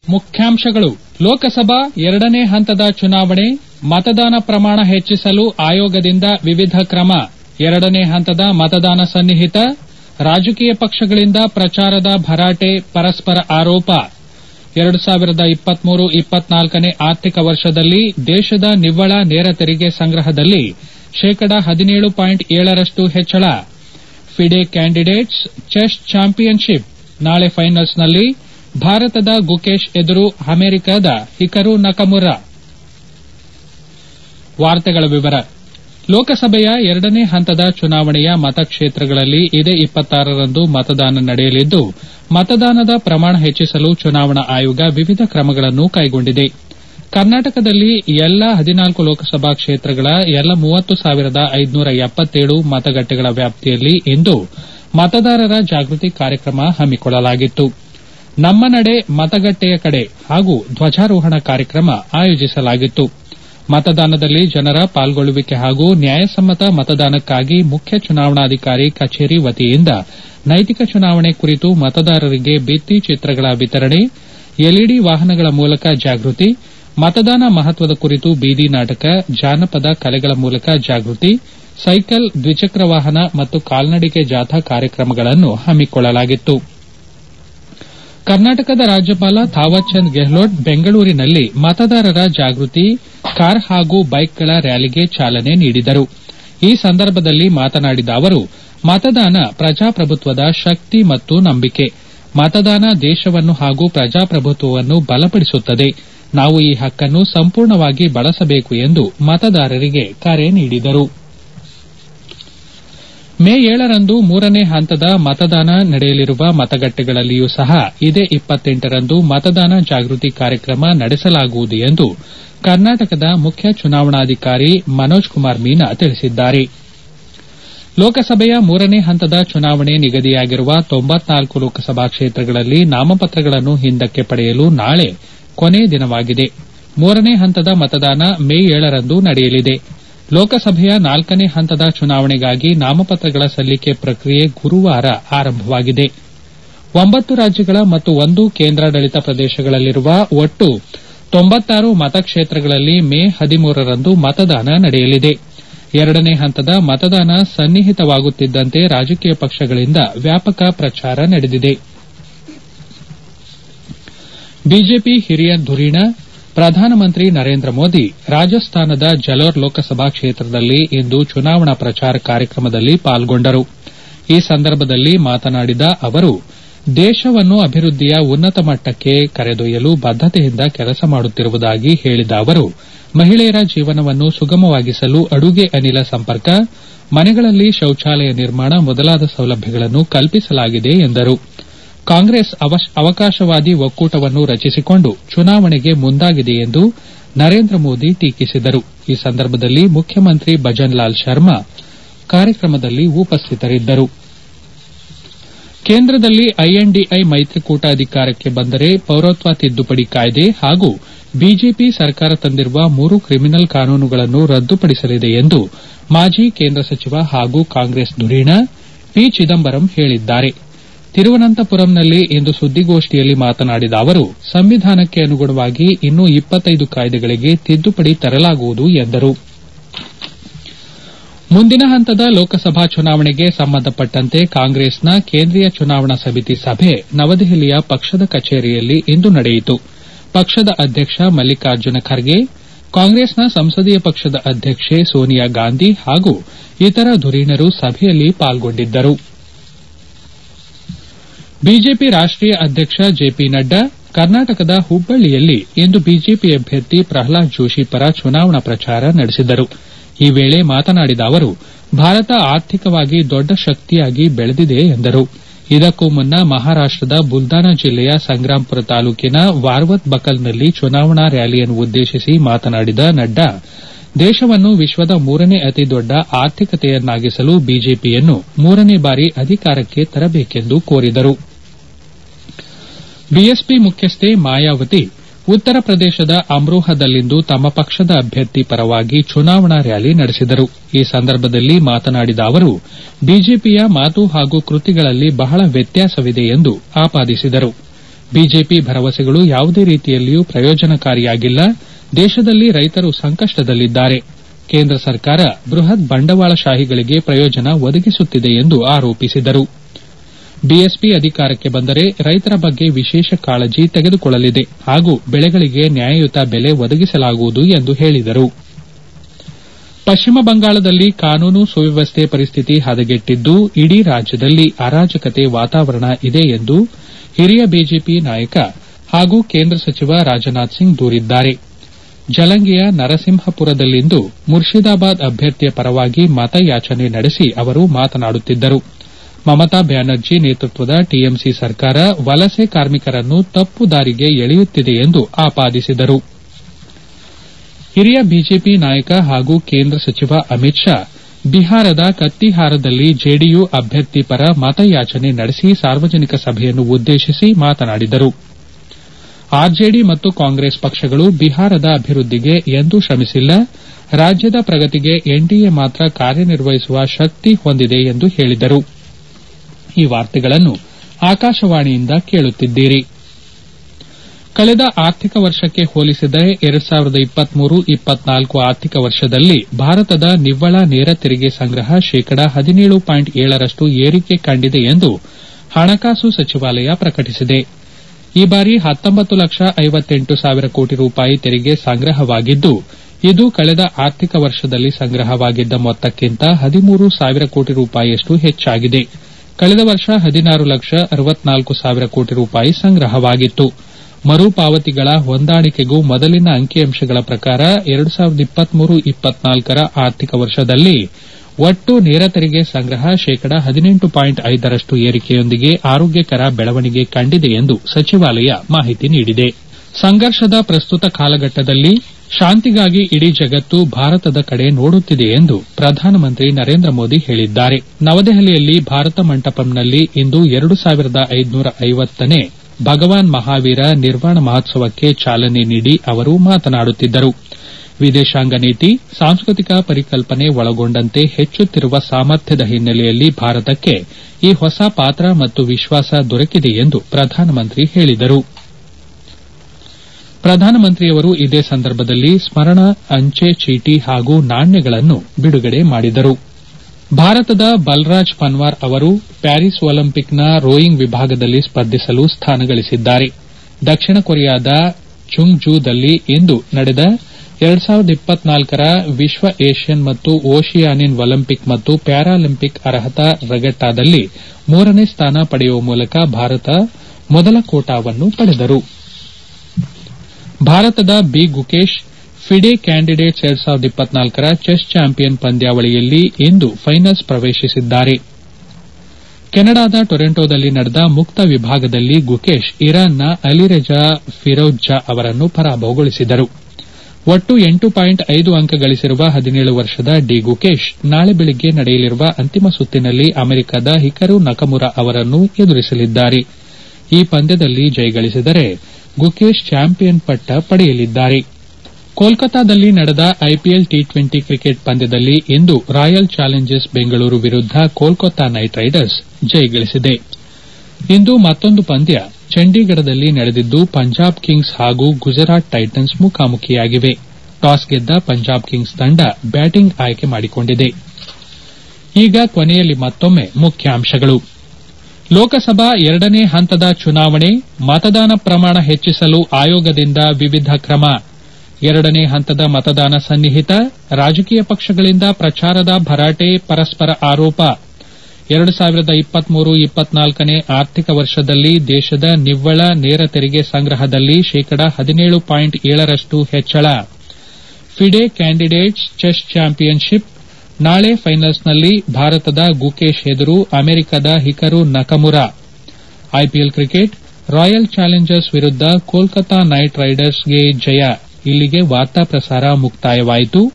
ಮುಖ್ಯಾಂಶಗಳು ಲೋಕಸಭಾ ಎರಡನೇ ಹಂತದ ಚುನಾವಣೆ ಮತದಾನ ಪ್ರಮಾಣ ಹೆಚ್ಚಿಸಲು ಆಯೋಗದಿಂದ ವಿವಿಧ ಕ್ರಮ ಎರಡನೇ ಹಂತದ ಮತದಾನ ಸನ್ನಿಹಿತ ರಾಜಕೀಯ ಪಕ್ಷಗಳಿಂದ ಪ್ರಚಾರದ ಭರಾಟೆ ಪರಸ್ಪರ ಆರೋಪ ಎರಡು ಸಾವಿರದ ಇಪ್ಪತ್ಮೂರು ಇಪ್ಪತ್ನಾಲ್ಕನೇ ಆರ್ಥಿಕ ವರ್ಷದಲ್ಲಿ ದೇಶದ ನಿವ್ವಳ ನೇರ ತೆರಿಗೆ ಸಂಗ್ರಹದಲ್ಲಿ ಶೇಕಡ ಹದಿನೇಳು ಪಾಯಿಂಟ್ ಏಳರಷ್ಟು ಹೆಚ್ಚಳ ಫಿಡೆ ಕ್ಯಾಂಡಿಡೇಟ್ಸ್ ಚೆಸ್ ಚಾಂಪಿಯನ್ಶಿಪ್ ನಾಳೆ ಫೈನಲ್ಸ್ನಲ್ಲಿ ಭಾರತದ ಗುಕೇಶ್ ಎದುರು ಅಮೆರಿಕದ ಹಿಕರು ನಕಮುರಾ ವಾರ್ತೆಗಳ ವಿವರ ಲೋಕಸಭೆಯ ಎರಡನೇ ಹಂತದ ಚುನಾವಣೆಯ ಮತಕ್ಷೇತ್ರಗಳಲ್ಲಿ ಇದೇ ಇಪ್ಪತ್ತಾರರಂದು ಮತದಾನ ನಡೆಯಲಿದ್ದು ಮತದಾನದ ಪ್ರಮಾಣ ಹೆಚ್ಚಿಸಲು ಚುನಾವಣಾ ಆಯೋಗ ವಿವಿಧ ಕ್ರಮಗಳನ್ನು ಕೈಗೊಂಡಿದೆ ಕರ್ನಾಟಕದಲ್ಲಿ ಎಲ್ಲಾ ಹದಿನಾಲ್ಕು ಲೋಕಸಭಾ ಕ್ಷೇತ್ರಗಳ ಎಲ್ಲ ಮೂವತ್ತು ಸಾವಿರದ ಐದುನೂರ ಎಪ್ಪತ್ತೇಳು ಮತಗಟ್ಟೆಗಳ ವ್ಯಾಪ್ತಿಯಲ್ಲಿ ಇಂದು ಮತದಾರರ ಜಾಗೃತಿ ಕಾರ್ಯಕ್ರಮ ಹಮ್ಮಿಕೊಳ್ಳಲಾಗಿತ್ತು ನಮ್ಮ ನಡೆ ಮತಗಟ್ಟೆಯ ಕಡೆ ಹಾಗೂ ಧ್ವಜಾರೋಹಣ ಕಾರ್ಯಕ್ರಮ ಆಯೋಜಿಸಲಾಗಿತ್ತು ಮತದಾನದಲ್ಲಿ ಜನರ ಪಾಲ್ಗೊಳ್ಳುವಿಕೆ ಹಾಗೂ ನ್ಯಾಯಸಮ್ಮತ ಮತದಾನಕ್ಕಾಗಿ ಮುಖ್ಯ ಚುನಾವಣಾಧಿಕಾರಿ ಕಚೇರಿ ವತಿಯಿಂದ ನೈತಿಕ ಚುನಾವಣೆ ಕುರಿತು ಮತದಾರರಿಗೆ ಭಿತ್ತಿ ಚಿತ್ರಗಳ ವಿತರಣೆ ಎಲ್ಇಡಿ ವಾಹನಗಳ ಮೂಲಕ ಜಾಗೃತಿ ಮತದಾನ ಮಹತ್ವದ ಕುರಿತು ಬೀದಿ ನಾಟಕ ಜಾನಪದ ಕಲೆಗಳ ಮೂಲಕ ಜಾಗೃತಿ ಸೈಕಲ್ ದ್ವಿಚಕ್ರ ವಾಹನ ಮತ್ತು ಕಾಲ್ನಡಿಗೆ ಜಾಥಾ ಕಾರ್ಯಕ್ರಮಗಳನ್ನು ಹಮ್ಮಿಕೊಳ್ಳಲಾಗಿತ್ತು ಕರ್ನಾಟಕದ ರಾಜ್ಯಪಾಲ ಥಾವರ್ ಚಂದ್ ಗೆಹ್ಲೋಟ್ ಬೆಂಗಳೂರಿನಲ್ಲಿ ಮತದಾರರ ಜಾಗೃತಿ ಕಾರ್ ಹಾಗೂ ಬೈಕ್ಗಳ ರ್ಯಾಲಿಗೆ ಚಾಲನೆ ನೀಡಿದರು ಈ ಸಂದರ್ಭದಲ್ಲಿ ಮಾತನಾಡಿದ ಅವರು ಮತದಾನ ಪ್ರಜಾಪ್ರಭುತ್ವದ ಶಕ್ತಿ ಮತ್ತು ನಂಬಿಕೆ ಮತದಾನ ದೇಶವನ್ನು ಹಾಗೂ ಪ್ರಜಾಪ್ರಭುತ್ವವನ್ನು ಬಲಪಡಿಸುತ್ತದೆ ನಾವು ಈ ಹಕ್ಕನ್ನು ಸಂಪೂರ್ಣವಾಗಿ ಬಳಸಬೇಕು ಎಂದು ಮತದಾರರಿಗೆ ಕರೆ ನೀಡಿದರು ಮೇ ಏಳರಂದು ಮೂರನೇ ಹಂತದ ಮತದಾನ ನಡೆಯಲಿರುವ ಮತಗಟ್ಟೆಗಳಲ್ಲಿಯೂ ಸಹ ಇದೇ ಇಪ್ಪತ್ತೆಂಟರಂದು ಮತದಾನ ಜಾಗೃತಿ ಕಾರ್ಯಕ್ರಮ ನಡೆಸಲಾಗುವುದು ಎಂದು ಕರ್ನಾಟಕದ ಮುಖ್ಯ ಚುನಾವಣಾಧಿಕಾರಿ ಮನೋಜ್ ಕುಮಾರ್ ಮೀನಾ ತಿಳಿಸಿದ್ದಾರೆ ಲೋಕಸಭೆಯ ಮೂರನೇ ಹಂತದ ಚುನಾವಣೆ ನಿಗದಿಯಾಗಿರುವ ತೊಂಬತ್ನಾಲ್ಕು ಲೋಕಸಭಾ ಕ್ಷೇತ್ರಗಳಲ್ಲಿ ನಾಮಪತ್ರಗಳನ್ನು ಹಿಂದಕ್ಕೆ ಪಡೆಯಲು ನಾಳೆ ಕೊನೆ ದಿನವಾಗಿದೆ ಮೂರನೇ ಹಂತದ ಮತದಾನ ಮೇ ಏಳರಂದು ನಡೆಯಲಿದೆ ಲೋಕಸಭೆಯ ನಾಲ್ಕನೇ ಹಂತದ ಚುನಾವಣೆಗಾಗಿ ನಾಮಪತ್ರಗಳ ಸಲ್ಲಿಕೆ ಪ್ರಕ್ರಿಯೆ ಗುರುವಾರ ಆರಂಭವಾಗಿದೆ ಒಂಬತ್ತು ರಾಜ್ಯಗಳ ಮತ್ತು ಒಂದು ಕೇಂದ್ರಾಡಳಿತ ಪ್ರದೇಶಗಳಲ್ಲಿರುವ ಒಟ್ಟು ತೊಂಬತ್ತಾರು ಮತಕ್ಷೇತ್ರಗಳಲ್ಲಿ ಮೇ ಹದಿಮೂರರಂದು ಮತದಾನ ನಡೆಯಲಿದೆ ಎರಡನೇ ಹಂತದ ಮತದಾನ ಸನ್ನಿಹಿತವಾಗುತ್ತಿದ್ದಂತೆ ರಾಜಕೀಯ ಪಕ್ಷಗಳಿಂದ ವ್ಯಾಪಕ ಪ್ರಚಾರ ನಡೆದಿದೆ ಬಿಜೆಪಿ ಹಿರಿಯ ಧುರೀಣ ಪ್ರಧಾನಮಂತ್ರಿ ನರೇಂದ್ರ ಮೋದಿ ರಾಜಸ್ಥಾನದ ಜಲೋರ್ ಲೋಕಸಭಾ ಕ್ಷೇತ್ರದಲ್ಲಿ ಇಂದು ಚುನಾವಣಾ ಪ್ರಚಾರ ಕಾರ್ಯಕ್ರಮದಲ್ಲಿ ಪಾಲ್ಗೊಂಡರು ಈ ಸಂದರ್ಭದಲ್ಲಿ ಮಾತನಾಡಿದ ಅವರು ದೇಶವನ್ನು ಅಭಿವೃದ್ದಿಯ ಉನ್ನತ ಮಟ್ಟಕ್ಕೆ ಕರೆದೊಯ್ಯಲು ಬದ್ದತೆಯಿಂದ ಕೆಲಸ ಮಾಡುತ್ತಿರುವುದಾಗಿ ಹೇಳಿದ ಅವರು ಮಹಿಳೆಯರ ಜೀವನವನ್ನು ಸುಗಮವಾಗಿಸಲು ಅಡುಗೆ ಅನಿಲ ಸಂಪರ್ಕ ಮನೆಗಳಲ್ಲಿ ಶೌಚಾಲಯ ನಿರ್ಮಾಣ ಮೊದಲಾದ ಸೌಲಭ್ಯಗಳನ್ನು ಕಲ್ಪಿಸಲಾಗಿದೆ ಎಂದರು ಕಾಂಗ್ರೆಸ್ ಅವಕಾಶವಾದಿ ಒಕ್ಕೂಟವನ್ನು ರಚಿಸಿಕೊಂಡು ಚುನಾವಣೆಗೆ ಮುಂದಾಗಿದೆ ಎಂದು ನರೇಂದ್ರ ಮೋದಿ ಟೀಕಿಸಿದರು ಈ ಸಂದರ್ಭದಲ್ಲಿ ಮುಖ್ಯಮಂತ್ರಿ ಭಜನ್ಲಾಲ್ ಶರ್ಮಾ ಕಾರ್ಯಕ್ರಮದಲ್ಲಿ ಉಪಸ್ಥಿತರಿದ್ದರು ಕೇಂದ್ರದಲ್ಲಿ ಐಎನ್ಡಿಐ ಮೈತ್ರಿಕೂಟ ಅಧಿಕಾರಕ್ಕೆ ಬಂದರೆ ಪೌರತ್ವ ತಿದ್ದುಪಡಿ ಕಾಯ್ದೆ ಹಾಗೂ ಬಿಜೆಪಿ ಸರ್ಕಾರ ತಂದಿರುವ ಮೂರು ಕ್ರಿಮಿನಲ್ ಕಾನೂನುಗಳನ್ನು ರದ್ದುಪಡಿಸಲಿದೆ ಎಂದು ಮಾಜಿ ಕೇಂದ್ರ ಸಚಿವ ಹಾಗೂ ಕಾಂಗ್ರೆಸ್ ಧುರೀಣ ಪಿ ಚಿದಂಬರಂ ಹೇಳಿದ್ದಾರೆ ತಿರುವನಂತಪುರಂನಲ್ಲಿ ಇಂದು ಸುದ್ದಿಗೋಷ್ಠಿಯಲ್ಲಿ ಮಾತನಾಡಿದ ಅವರು ಸಂವಿಧಾನಕ್ಕೆ ಅನುಗುಣವಾಗಿ ಇನ್ನೂ ಇಪ್ಪತ್ತೈದು ಕಾಯ್ದೆಗಳಿಗೆ ತಿದ್ದುಪಡಿ ತರಲಾಗುವುದು ಎಂದರು ಮುಂದಿನ ಹಂತದ ಲೋಕಸಭಾ ಚುನಾವಣೆಗೆ ಸಂಬಂಧಪಟ್ಟಂತೆ ಕಾಂಗ್ರೆಸ್ನ ಕೇಂದ್ರೀಯ ಚುನಾವಣಾ ಸಮಿತಿ ಸಭೆ ನವದೆಹಲಿಯ ಪಕ್ಷದ ಕಚೇರಿಯಲ್ಲಿ ಇಂದು ನಡೆಯಿತು ಪಕ್ಷದ ಅಧ್ಯಕ್ಷ ಮಲ್ಲಿಕಾರ್ಜುನ ಖರ್ಗೆ ಕಾಂಗ್ರೆಸ್ನ ಸಂಸದೀಯ ಪಕ್ಷದ ಅಧ್ಯಕ್ಷೆ ಸೋನಿಯಾ ಗಾಂಧಿ ಹಾಗೂ ಇತರ ಧುರೀಣರು ಸಭೆಯಲ್ಲಿ ಪಾಲ್ಗೊಂಡಿದ್ದರು ಬಿಜೆಪಿ ರಾಷ್ಟೀಯ ಅಧ್ಯಕ್ಷ ಜೆಪಿ ನಡ್ಡಾ ಕರ್ನಾಟಕದ ಹುಬ್ಬಳ್ಳಿಯಲ್ಲಿ ಇಂದು ಬಿಜೆಪಿ ಅಭ್ಯರ್ಥಿ ಪ್ರಹ್ಲಾದ್ ಜೋಶಿ ಪರ ಚುನಾವಣಾ ಪ್ರಚಾರ ನಡೆಸಿದರು ಈ ವೇಳೆ ಮಾತನಾಡಿದ ಅವರು ಭಾರತ ಆರ್ಥಿಕವಾಗಿ ದೊಡ್ಡ ಶಕ್ತಿಯಾಗಿ ಬೆಳೆದಿದೆ ಎಂದರು ಇದಕ್ಕೂ ಮುನ್ನ ಮಹಾರಾಷ್ಟದ ಬುಲ್ದಾನಾ ಜಿಲ್ಲೆಯ ಸಂಗ್ರಾಂಪುರ ತಾಲೂಕಿನ ವಾರ್ವತ್ ಬಕಲ್ನಲ್ಲಿ ಚುನಾವಣಾ ರ್ಯಾಲಿಯನ್ನು ಉದ್ದೇಶಿಸಿ ಮಾತನಾಡಿದ ನಡ್ಡಾ ದೇಶವನ್ನು ವಿಶ್ವದ ಮೂರನೇ ಅತಿ ದೊಡ್ಡ ಆರ್ಥಿಕತೆಯನ್ನಾಗಿಸಲು ಬಿಜೆಪಿಯನ್ನು ಮೂರನೇ ಬಾರಿ ಅಧಿಕಾರಕ್ಕೆ ತರಬೇಕೆಂದು ಕೋರಿದರು ಬಿಎಸ್ಪಿ ಮುಖ್ಯಸ್ಥೆ ಮಾಯಾವತಿ ಉತ್ತರ ಪ್ರದೇಶದ ಅಮ್ರೋಹದಲ್ಲಿಂದು ತಮ್ಮ ಪಕ್ಷದ ಅಭ್ಯರ್ಥಿ ಪರವಾಗಿ ಚುನಾವಣಾ ರ್ಯಾಲಿ ನಡೆಸಿದರು ಈ ಸಂದರ್ಭದಲ್ಲಿ ಮಾತನಾಡಿದ ಅವರು ಬಿಜೆಪಿಯ ಮಾತು ಹಾಗೂ ಕೃತಿಗಳಲ್ಲಿ ಬಹಳ ವ್ಯತ್ಯಾಸವಿದೆ ಎಂದು ಆಪಾದಿಸಿದರು ಬಿಜೆಪಿ ಭರವಸೆಗಳು ಯಾವುದೇ ರೀತಿಯಲ್ಲಿಯೂ ಪ್ರಯೋಜನಕಾರಿಯಾಗಿಲ್ಲ ದೇಶದಲ್ಲಿ ರೈತರು ಸಂಕಷ್ಟದಲ್ಲಿದ್ದಾರೆ ಕೇಂದ್ರ ಸರ್ಕಾರ ಬೃಹತ್ ಬಂಡವಾಳಶಾಹಿಗಳಿಗೆ ಪ್ರಯೋಜನ ಒದಗಿಸುತ್ತಿದೆ ಎಂದು ಆರೋಪಿಸಿದರು ಬಿಎಸ್ಪಿ ಅಧಿಕಾರಕ್ಕೆ ಬಂದರೆ ರೈತರ ಬಗ್ಗೆ ವಿಶೇಷ ಕಾಳಜಿ ತೆಗೆದುಕೊಳ್ಳಲಿದೆ ಹಾಗೂ ಬೆಳೆಗಳಿಗೆ ನ್ಯಾಯಯುತ ಬೆಲೆ ಒದಗಿಸಲಾಗುವುದು ಎಂದು ಹೇಳಿದರು ಪಶ್ಚಿಮ ಬಂಗಾಳದಲ್ಲಿ ಕಾನೂನು ಸುವ್ಯವಸ್ಥೆ ಪರಿಸ್ಥಿತಿ ಹದಗೆಟ್ಟಿದ್ದು ಇಡೀ ರಾಜ್ಯದಲ್ಲಿ ಅರಾಜಕತೆ ವಾತಾವರಣ ಇದೆ ಎಂದು ಹಿರಿಯ ಬಿಜೆಪಿ ನಾಯಕ ಹಾಗೂ ಕೇಂದ್ರ ಸಚಿವ ರಾಜನಾಥ್ ಸಿಂಗ್ ದೂರಿದ್ದಾರೆ ಜಲಂಗಿಯ ನರಸಿಂಹಪುರದಲ್ಲಿಂದು ಮುರ್ಷಿದಾಬಾದ್ ಅಭ್ಯರ್ಥಿಯ ಪರವಾಗಿ ಮತಯಾಚನೆ ನಡೆಸಿ ಅವರು ಮಾತನಾಡುತ್ತಿದ್ದರು ಮಮತಾ ಬ್ಯಾನರ್ಜಿ ನೇತೃತ್ವದ ಟಿಎಂಸಿ ಸರ್ಕಾರ ವಲಸೆ ಕಾರ್ಮಿಕರನ್ನು ತಪ್ಪು ದಾರಿಗೆ ಎಳೆಯುತ್ತಿದೆ ಎಂದು ಆಪಾದಿಸಿದರು ಹಿರಿಯ ಬಿಜೆಪಿ ನಾಯಕ ಹಾಗೂ ಕೇಂದ್ರ ಸಚಿವ ಅಮಿತ್ ಶಾ ಬಿಹಾರದ ಕತ್ತಿಹಾರದಲ್ಲಿ ಜೆಡಿಯು ಅಭ್ಯರ್ಥಿ ಪರ ಮತಯಾಚನೆ ನಡೆಸಿ ಸಾರ್ವಜನಿಕ ಸಭೆಯನ್ನು ಉದ್ದೇಶಿಸಿ ಮಾತನಾಡಿದರು ಆರ್ಜೆಡಿ ಮತ್ತು ಕಾಂಗ್ರೆಸ್ ಪಕ್ಷಗಳು ಬಿಹಾರದ ಅಭಿವೃದ್ದಿಗೆ ಎಂದೂ ಶ್ರಮಿಸಿಲ್ಲ ರಾಜ್ಯದ ಪ್ರಗತಿಗೆ ಎನ್ಡಿಎ ಮಾತ್ರ ಕಾರ್ಯನಿರ್ವಹಿಸುವ ಶಕ್ತಿ ಹೊಂದಿದೆ ಎಂದು ಹೇಳಿದರು ಈ ವಾರ್ತೆಗಳನ್ನು ಆಕಾಶವಾಣಿಯಿಂದ ಕೇಳುತ್ತಿದ್ದೀರಿ ಕಳೆದ ಆರ್ಥಿಕ ವರ್ಷಕ್ಕೆ ಹೋಲಿಸಿದರೆ ಎರಡು ಸಾವಿರದ ಇಪ್ಪತ್ಮೂರು ಇಪ್ಪತ್ನಾಲ್ಕು ಆರ್ಥಿಕ ವರ್ಷದಲ್ಲಿ ಭಾರತದ ನಿವ್ವಳ ನೇರ ತೆರಿಗೆ ಸಂಗ್ರಹ ಶೇಕಡ ಹದಿನೇಳು ಪಾಯಿಂಟ್ ಏಳರಷ್ಟು ಏರಿಕೆ ಕಂಡಿದೆ ಎಂದು ಹಣಕಾಸು ಸಚಿವಾಲಯ ಪ್ರಕಟಿಸಿದೆ ಈ ಬಾರಿ ಹತ್ತೊಂಬತ್ತು ಲಕ್ಷ ಐವತ್ತೆಂಟು ಸಾವಿರ ಕೋಟಿ ರೂಪಾಯಿ ತೆರಿಗೆ ಸಂಗ್ರಹವಾಗಿದ್ದು ಇದು ಕಳೆದ ಆರ್ಥಿಕ ವರ್ಷದಲ್ಲಿ ಸಂಗ್ರಹವಾಗಿದ್ದ ಮೊತ್ತಕ್ಕಿಂತ ಹದಿಮೂರು ಸಾವಿರ ಕೋಟಿ ರೂಪಾಯಿಯಷ್ಟು ಹೆಚ್ಚಾಗಿದೆ ಕಳೆದ ವರ್ಷ ಹದಿನಾರು ಲಕ್ಷ ಅರವತ್ನಾಲ್ಕು ಸಾವಿರ ಕೋಟಿ ರೂಪಾಯಿ ಸಂಗ್ರಹವಾಗಿತ್ತು ಮರುಪಾವತಿಗಳ ಹೊಂದಾಣಿಕೆಗೂ ಮೊದಲಿನ ಅಂಕಿಅಂಶಗಳ ಪ್ರಕಾರ ಎರಡು ಸಾವಿರದ ಇಪ್ಪತ್ಮೂರು ಇಪ್ಪತ್ನಾಲ್ಕರ ಆರ್ಥಿಕ ವರ್ಷದಲ್ಲಿ ಒಟ್ಟು ನೇರ ತೆರಿಗೆ ಸಂಗ್ರಹ ಶೇಕಡ ಹದಿನೆಂಟು ಪಾಯಿಂಟ್ ಐದರಷ್ಟು ಏರಿಕೆಯೊಂದಿಗೆ ಆರೋಗ್ಯಕರ ಬೆಳವಣಿಗೆ ಕಂಡಿದೆ ಎಂದು ಸಚಿವಾಲಯ ಮಾಹಿತಿ ನೀಡಿದೆ ಸಂಘರ್ಷದ ಪ್ರಸ್ತುತ ಕಾಲಘಟ್ಟದಲ್ಲಿ ಶಾಂತಿಗಾಗಿ ಇಡೀ ಜಗತ್ತು ಭಾರತದ ಕಡೆ ನೋಡುತ್ತಿದೆ ಎಂದು ಪ್ರಧಾನಮಂತ್ರಿ ನರೇಂದ್ರ ಮೋದಿ ಹೇಳಿದ್ದಾರೆ ನವದೆಹಲಿಯಲ್ಲಿ ಭಾರತ ಮಂಟಪಂನಲ್ಲಿ ಇಂದು ಎರಡು ಸಾವಿರದ ಐದುನೂರ ಐವತ್ತನೇ ಭಗವಾನ್ ಮಹಾವೀರ ನಿರ್ವಾಣ ಮಹೋತ್ಸವಕ್ಕೆ ಚಾಲನೆ ನೀಡಿ ಅವರು ಮಾತನಾಡುತ್ತಿದ್ದರು ವಿದೇಶಾಂಗ ನೀತಿ ಸಾಂಸ್ಕೃತಿಕ ಪರಿಕಲ್ಪನೆ ಒಳಗೊಂಡಂತೆ ಹೆಚ್ಚುತ್ತಿರುವ ಸಾಮರ್ಥ್ಯದ ಹಿನ್ನೆಲೆಯಲ್ಲಿ ಭಾರತಕ್ಕೆ ಈ ಹೊಸ ಪಾತ್ರ ಮತ್ತು ವಿಶ್ವಾಸ ದೊರಕಿದೆ ಎಂದು ಪ್ರಧಾನಮಂತ್ರಿ ಹೇಳಿದರು ಪ್ರಧಾನಮಂತ್ರಿಯವರು ಇದೇ ಸಂದರ್ಭದಲ್ಲಿ ಸ್ಮರಣ ಅಂಚೆ ಚೀಟಿ ಹಾಗೂ ನಾಣ್ಯಗಳನ್ನು ಬಿಡುಗಡೆ ಮಾಡಿದರು ಭಾರತದ ಬಲ್ರಾಜ್ ಪನ್ವಾರ್ ಅವರು ಪ್ಯಾರಿಸ್ ಒಲಿಂಪಿಕ್ನ ರೋಯಿಂಗ್ ವಿಭಾಗದಲ್ಲಿ ಸ್ಪರ್ಧಿಸಲು ಸ್ಥಾನ ಗಳಿಸಿದ್ದಾರೆ ದಕ್ಷಿಣ ಕೊರಿಯಾದ ಚುಂಗ್ಜೂದಲ್ಲಿ ಇಂದು ನಡೆದ ಎರಡು ಸಾವಿರದ ಇಪ್ಪತ್ನಾಲ್ಕರ ವಿಶ್ವ ಏಷ್ಯನ್ ಮತ್ತು ಓಷಿಯಾನಿನ್ ಒಲಿಂಪಿಕ್ ಮತ್ತು ಪ್ಯಾರಾಲಿಂಪಿಕ್ ಅರ್ಹತಾ ರೆಗಟ್ಟಾದಲ್ಲಿ ಮೂರನೇ ಸ್ಥಾನ ಪಡೆಯುವ ಮೂಲಕ ಭಾರತ ಮೊದಲ ಕೋಟಾವನ್ನು ಪಡೆದರು ಭಾರತದ ಬಿ ಗುಕೇಶ್ ಫಿಡೆ ಕ್ಯಾಂಡಿಡೇಟ್ಸ್ ಎರಡು ಸಾವಿರದ ಇಪ್ಪತ್ನಾಲ್ಕರ ಚೆಸ್ ಚಾಂಪಿಯನ್ ಪಂದ್ಯಾವಳಿಯಲ್ಲಿ ಇಂದು ಫೈನಲ್ಸ್ ಪ್ರವೇಶಿಸಿದ್ದಾರೆ ಕೆನಡಾದ ಟೊರೆಂಟೊದಲ್ಲಿ ನಡೆದ ಮುಕ್ತ ವಿಭಾಗದಲ್ಲಿ ಗುಕೇಶ್ ಇರಾನ್ನ ಅಲಿರೆಜಾ ಫಿರೌಜ್ಜಾ ಅವರನ್ನು ಪರಾಭವಗೊಳಿಸಿದರು ಒಟ್ಟು ಎಂಟು ಪಾಯಿಂಟ್ ಐದು ಅಂಕ ಗಳಿಸಿರುವ ಹದಿನೇಳು ವರ್ಷದ ಡಿ ಗುಕೇಶ್ ನಾಳೆ ಬೆಳಿಗ್ಗೆ ನಡೆಯಲಿರುವ ಅಂತಿಮ ಸುತ್ತಿನಲ್ಲಿ ಅಮೆರಿಕದ ಹಿಕರು ನಕಮುರಾ ಅವರನ್ನು ಎದುರಿಸಲಿದ್ದಾರೆ ಈ ಪಂದ್ಯದಲ್ಲಿ ಜಯಗಳಿಸಿದರೆ ಗುಕೇಶ್ ಚಾಂಪಿಯನ್ ಪಟ್ಟ ಪಡೆಯಲಿದ್ದಾರೆ ಕೋಲ್ಕತಾದಲ್ಲಿ ನಡೆದ ಐಪಿಎಲ್ ಟಿ ಟ್ವೆಂಟಿ ಕ್ರಿಕೆಟ್ ಪಂದ್ಯದಲ್ಲಿ ಇಂದು ರಾಯಲ್ ಚಾಲೆಂಜರ್ಸ್ ಬೆಂಗಳೂರು ವಿರುದ್ದ ಕೋಲ್ಕತಾ ನೈಟ್ ರೈಡರ್ಸ್ ಜಯಗಳಿಸಿದೆ ಇಂದು ಮತ್ತೊಂದು ಪಂದ್ಯ ಚಂಡೀಗಢದಲ್ಲಿ ನಡೆದಿದ್ದು ಪಂಜಾಬ್ ಕಿಂಗ್ಸ್ ಹಾಗೂ ಗುಜರಾತ್ ಟೈಟನ್ಸ್ ಮುಖಾಮುಖಿಯಾಗಿವೆ ಟಾಸ್ ಗೆದ್ದ ಪಂಜಾಬ್ ಕಿಂಗ್ಸ್ ತಂಡ ಬ್ಯಾಟಿಂಗ್ ಆಯ್ಕೆ ಮಾಡಿಕೊಂಡಿದೆ ಈಗ ಕೊನೆಯಲ್ಲಿ ಮತ್ತೊಮ್ಮೆ ಮುಖ್ಯಾಂಶಗಳು ಲೋಕಸಭಾ ಎರಡನೇ ಹಂತದ ಚುನಾವಣೆ ಮತದಾನ ಪ್ರಮಾಣ ಹೆಚ್ಚಿಸಲು ಆಯೋಗದಿಂದ ವಿವಿಧ ಕ್ರಮ ಎರಡನೇ ಹಂತದ ಮತದಾನ ಸನ್ನಿಹಿತ ರಾಜಕೀಯ ಪಕ್ಷಗಳಿಂದ ಪ್ರಚಾರದ ಭರಾಟೆ ಪರಸ್ಪರ ಆರೋಪ ಎರಡು ಸಾವಿರದ ಇಪ್ಪತ್ಮೂರು ಇಪ್ಪತ್ನಾಲ್ಕನೇ ಆರ್ಥಿಕ ವರ್ಷದಲ್ಲಿ ದೇಶದ ನಿವ್ವಳ ನೇರ ತೆರಿಗೆ ಸಂಗ್ರಹದಲ್ಲಿ ಶೇಕಡ ಹದಿನೇಳು ಪಾಯಿಂಟ್ ಏಳರಷ್ಟು ಹೆಚ್ಚಳ ಫಿಡೆ ಕ್ಯಾಂಡಿಡೇಟ್ಸ್ ಚೆಸ್ ಚಾಂಪಿಯನ್ಶಿಪ್ ನಾಳೆ ಫೈನಲ್ಸ್ನಲ್ಲಿ ಭಾರತದ ಗುಕೇಶ್ ಎದುರು ಅಮೆರಿಕದ Hikaru Nakamura IPL cricket Royal Challengers ವಿರುದ್ದ ಕೋಲ್ಕತಾ ನೈಟ್ ರೈಡರ್ಸ್ಗೆ ಜಯ ಇಲ್ಲಿಗೆ ವಾರ್ತಾ ಪ್ರಸಾರ ಮುಕ್ತಾಯವಾಯಿತು